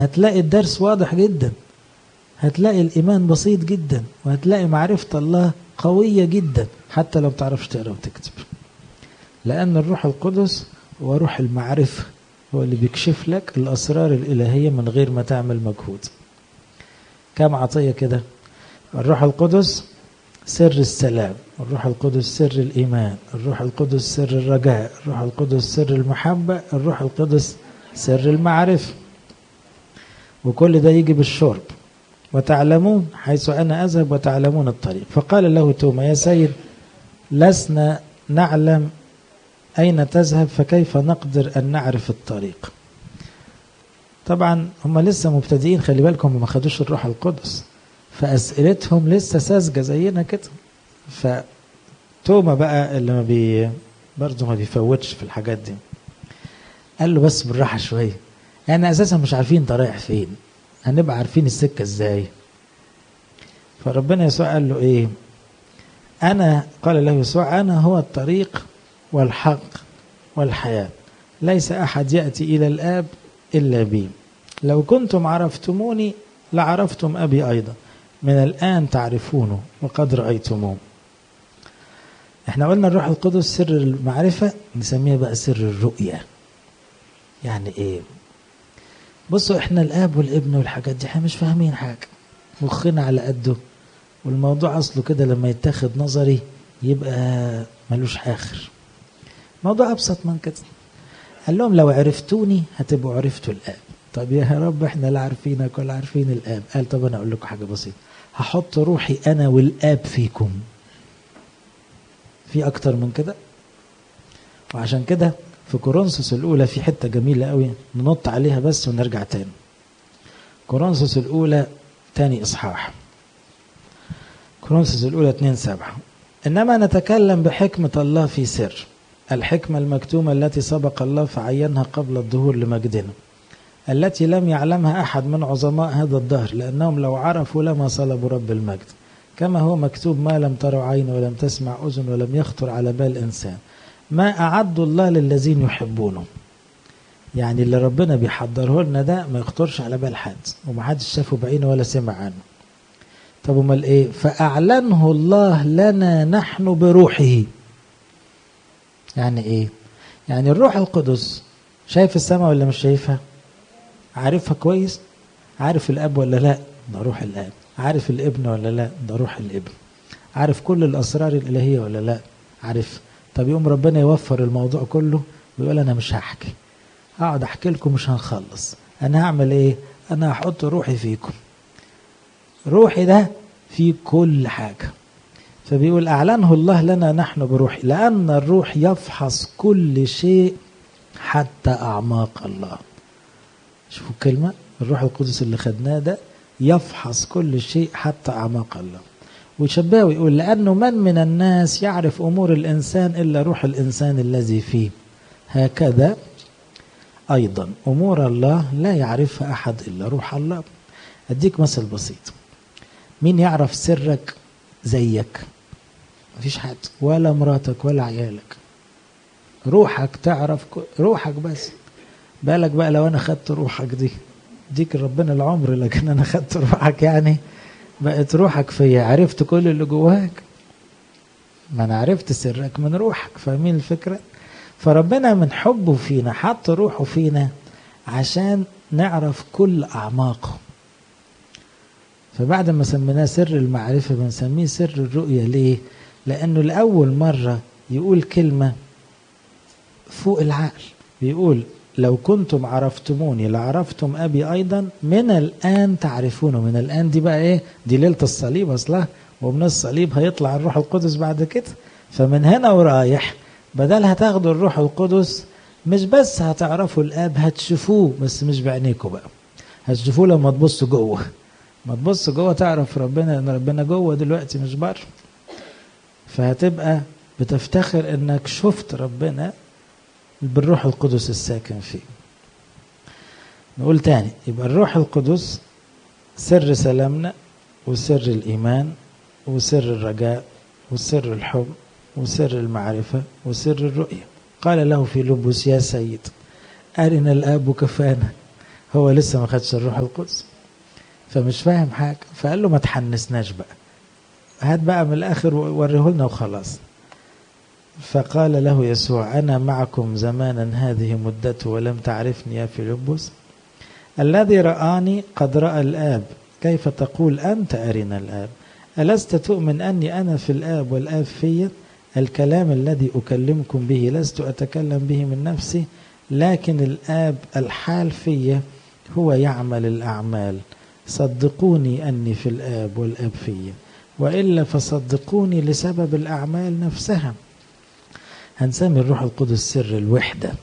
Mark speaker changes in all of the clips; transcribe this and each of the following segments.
Speaker 1: هتلاقي الدرس واضح جدا هتلاقي الإيمان بسيط جدا وهتلاقي معرفة الله قوية جدا حتى لو بتعرفش تقرأ وتكتب لأن الروح القدس هو روح المعرفة هو اللي بيكشف لك الأسرار الإلهية من غير ما تعمل مجهود كم عطية كده الروح القدس سر السلام الروح القدس سر الإيمان الروح القدس سر الرجاء الروح القدس سر المحبة الروح القدس سر المعرفة وكل ده يجي بالشرب وتعلمون حيث أنا أذهب وتعلمون الطريق فقال له توما يا سيد لسنا نعلم أين تذهب فكيف نقدر أن نعرف الطريق طبعا هم لسه مبتدئين خلي بالكم ما خدوش الروح القدس فأسئلتهم لسه ساذجة زينا كده فتوما بقى اللي ما بي برضه ما بيفوتش في الحاجات دي قال له بس بالراحة شوية يعني أساسا مش عارفين انت رايح فين هنبقى عارفين السكة ازاي فربنا يسوع قال له ايه أنا قال له يسوع أنا هو الطريق والحق والحياة ليس أحد يأتي إلى الآب إلا بي لو كنتم عرفتموني لعرفتم أبي أيضا من الآن تعرفونه وقد رأيتموه احنا قلنا الروح القدس سر المعرفة نسميها بقى سر الرؤية يعني ايه بصوا احنا الاب والابن والحاجات دي احنا مش فاهمين حاجة مخنا على قده والموضوع اصله كده لما يتاخد نظري يبقى ملوش اخر موضوع ابسط من كده قال لهم لو عرفتوني هتبقوا عرفتوا الاب طب يا رب احنا لا عارفينك ولا عارفين الاب قال طب انا اقول لكم حاجه بسيطه هحط روحي انا والاب فيكم في اكتر من كده وعشان كده في كورنثوس الاولى في حته جميله قوي ننط عليها بس ونرجع تاني كورنثوس الاولى تاني اصحاح كورنثوس الاولى 2 7 انما نتكلم بحكمه الله في سر الحكمه المكتومه التي سبق الله فعينها قبل الظهور لمجدنا التي لم يعلمها احد من عظماء هذا الدهر لانهم لو عرفوا لما صلبوا رب المجد كما هو مكتوب ما لم تروا عين ولم تسمع اذن ولم يخطر على بال انسان ما اعد الله للذين يحبونه يعني اللي ربنا بيحضره لنا ده ما يخطرش على بال حد ومحدش شافه بعينه ولا سمع عنه طب امال ايه فاعلنه الله لنا نحن بروحه يعني ايه يعني الروح القدس شايف السماء ولا مش شايفها عارفها كويس عارف الاب ولا لا ده روح الاب عارف الابن ولا لا ده روح الابن عارف كل الاسرار الالهيه ولا لا عارف طب يقوم ربنا يوفر الموضوع كله ويقول انا مش هحكي هقعد احكي لكم مش هنخلص انا هعمل ايه انا هحط روحي فيكم روحي ده في كل حاجه فبيقول اعلنه الله لنا نحن بروحي لان الروح يفحص كل شيء حتى اعماق الله شوفوا الكلمه الروح القدس اللي خدناه ده يفحص كل شيء حتى اعماق الله ويشبهه ويقول لانه من من الناس يعرف امور الانسان الا روح الانسان الذي فيه هكذا ايضا امور الله لا يعرفها احد الا روح الله اديك مثل بسيط مين يعرف سرك زيك مفيش حد ولا مراتك ولا عيالك روحك تعرف روحك بس بالك بقى لو انا خدت روحك دي ديك ربنا العمر لكن انا خدت روحك يعني بقت روحك فيا عرفت كل اللي جواك ما انا عرفت سرك من روحك فاهمين الفكره فربنا من حبه فينا حط روحه فينا عشان نعرف كل اعماقه فبعد ما سميناه سر المعرفه بنسميه سر الرؤيه ليه لانه لاول مره يقول كلمه فوق العقل بيقول لو كنتم عرفتموني لعرفتم ابي ايضا من الان تعرفونه من الان دي بقى ايه دي ليله الصليب اصلا ومن الصليب هيطلع الروح القدس بعد كده فمن هنا ورايح بدل هتاخدوا الروح القدس مش بس هتعرفوا الاب هتشوفوه بس مش بعينيكم بقى هتشوفوه لما تبصوا جوه ما تبص جوه تعرف ربنا ان ربنا جوه دلوقتي مش بره فهتبقى بتفتخر انك شفت ربنا بالروح القدس الساكن فيه نقول تاني يبقى الروح القدس سر سلامنا وسر الإيمان وسر الرجاء وسر الحب وسر المعرفة وسر الرؤية قال له في لبس يا سيد أرنا الآب كفانا هو لسه ما خدش الروح القدس فمش فاهم حاجة فقال له ما تحنسناش بقى هات بقى من الآخر وريه لنا وخلاص فقال له يسوع أنا معكم زمانا هذه مدته ولم تعرفني يا فيلبس الذي رآني قد رأى الآب كيف تقول أنت أرنا الآب ألست تؤمن أني أنا في الآب والآب في الكلام الذي أكلمكم به لست أتكلم به من نفسي لكن الآب الحال في هو يعمل الأعمال صدقوني أني في الآب والآب في وإلا فصدقوني لسبب الأعمال نفسها هنسمي الروح القدس سر الوحدة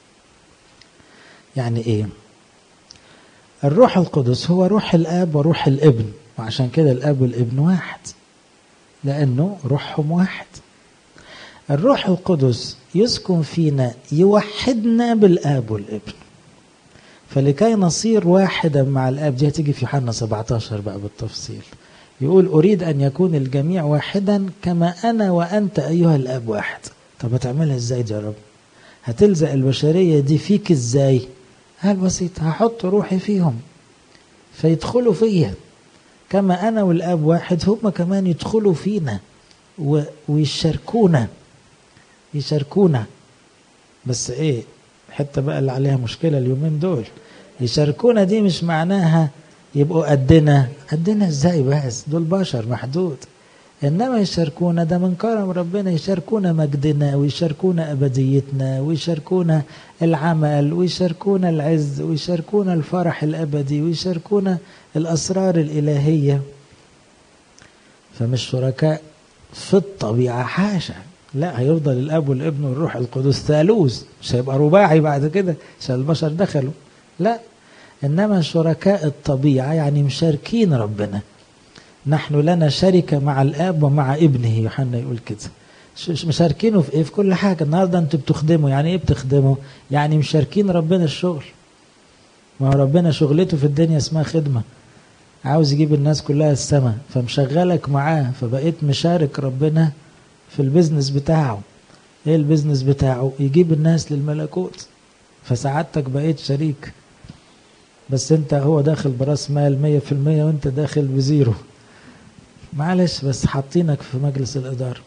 Speaker 1: يعني إيه الروح القدس هو روح الآب وروح الابن وعشان كده الآب والابن واحد لأنه روحهم واحد الروح القدس يسكن فينا يوحدنا بالآب والابن فلكي نصير واحدا مع الآب دي هتيجي في يوحنا 17 بقى بالتفصيل يقول أريد أن يكون الجميع واحدا كما أنا وأنت أيها الآب واحد طب هتعملها إزاي دي يا رب هتلزق البشرية دي فيك إزاي قال بسيط هحط روحي فيهم فيدخلوا فيا كما أنا والآب واحد هم كمان يدخلوا فينا ويشاركونا يشاركونا بس ايه الحته بقى اللي عليها مشكله اليومين دول يشاركونا دي مش معناها يبقوا قدنا قدنا ازاي بس دول بشر محدود انما يشاركونا ده من كرم ربنا يشاركونا مجدنا ويشاركونا ابديتنا ويشاركونا العمل ويشاركونا العز ويشاركونا الفرح الابدي ويشاركونا الاسرار الالهيه فمش شركاء في الطبيعه حاشا لا هيفضل الاب والابن والروح القدس ثالوث مش هيبقى رباعي بعد كده عشان البشر دخلوا لا انما شركاء الطبيعه يعني مشاركين ربنا نحن لنا شركه مع الاب ومع ابنه يوحنا يقول كده مشاركينه في ايه في كل حاجه النهارده انتوا بتخدموا يعني ايه بتخدموا يعني مشاركين ربنا الشغل ما هو ربنا شغلته في الدنيا اسمها خدمه عاوز يجيب الناس كلها السماء فمشغلك معاه فبقيت مشارك ربنا في البيزنس بتاعه ايه البيزنس بتاعه يجيب الناس للملكوت فسعادتك بقيت شريك بس انت هو داخل براس مال مية في المية وانت داخل بزيرو معلش بس حاطينك في مجلس الإدارة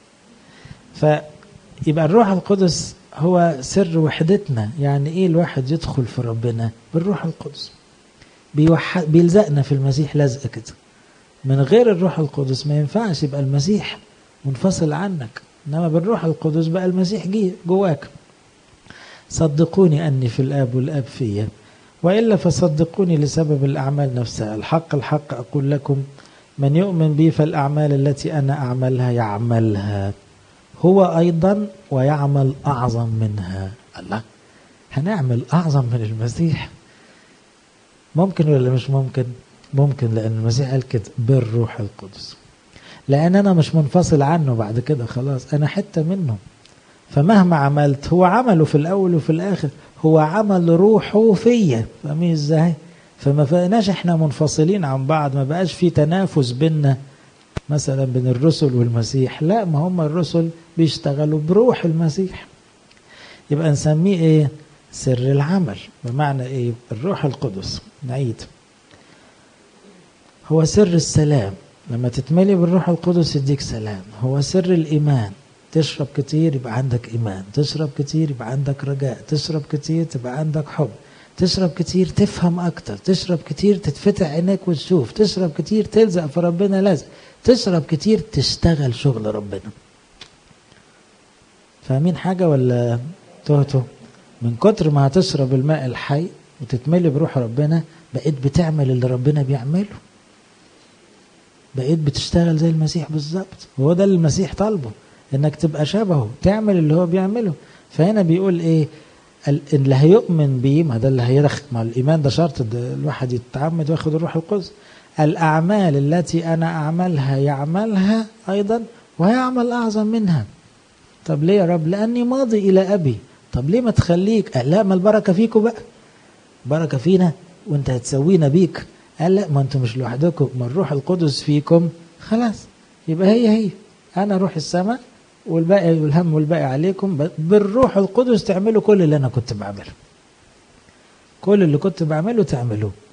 Speaker 1: فيبقى الروح القدس هو سر وحدتنا يعني ايه الواحد يدخل في ربنا بالروح القدس بيوحد بيلزقنا في المسيح لزق كده من غير الروح القدس ما ينفعش يبقى المسيح منفصل عنك انما بالروح القدس بقى المسيح جه جواك صدقوني اني في الاب والاب فيا والا فصدقوني لسبب الاعمال نفسها الحق الحق اقول لكم من يؤمن بي فالاعمال التي انا اعملها يعملها هو ايضا ويعمل اعظم منها الله هنعمل اعظم من المسيح ممكن ولا مش ممكن ممكن لان المسيح قال كده بالروح القدس لان انا مش منفصل عنه بعد كده خلاص انا حته منه فمهما عملت هو عمله في الاول وفي الاخر هو عمل روحه فيا فاهمين ازاي فما بقيناش احنا منفصلين عن بعض ما بقاش في تنافس بيننا مثلا بين الرسل والمسيح لا ما هم الرسل بيشتغلوا بروح المسيح يبقى نسميه ايه سر العمل بمعنى ايه الروح القدس نعيد هو سر السلام لما تتملي بالروح القدس يديك سلام هو سر الايمان تشرب كتير يبقى عندك ايمان تشرب كتير يبقى عندك رجاء تشرب كتير تبقى عندك حب تشرب كتير تفهم اكتر تشرب كتير تتفتح عينيك وتشوف تشرب كتير تلزق في ربنا لازق تشرب كتير تشتغل شغل ربنا فاهمين حاجة ولا تهتوا من كتر ما هتشرب الماء الحي وتتملي بروح ربنا بقيت بتعمل اللي ربنا بيعمله بقيت بتشتغل زي المسيح بالظبط هو ده اللي المسيح طالبه انك تبقى شبهه تعمل اللي هو بيعمله فهنا بيقول ايه اللي هيؤمن بيه ما ده اللي هيدخل مع الايمان ده شرط ده الواحد يتعمد وياخد الروح القدس الاعمال التي انا اعملها يعملها ايضا ويعمل اعظم منها طب ليه يا رب لاني ماضي الى ابي طب ليه ما تخليك لا ما البركه فيكم بقى بركه فينا وانت هتسوينا بيك قال لا ما انتم مش لوحدكم ما الروح القدس فيكم خلاص يبقى هي هي انا روح السماء والباقي والهم والباقي عليكم بالروح القدس تعملوا كل اللي انا كنت بعمله كل اللي كنت بعمله تعملوه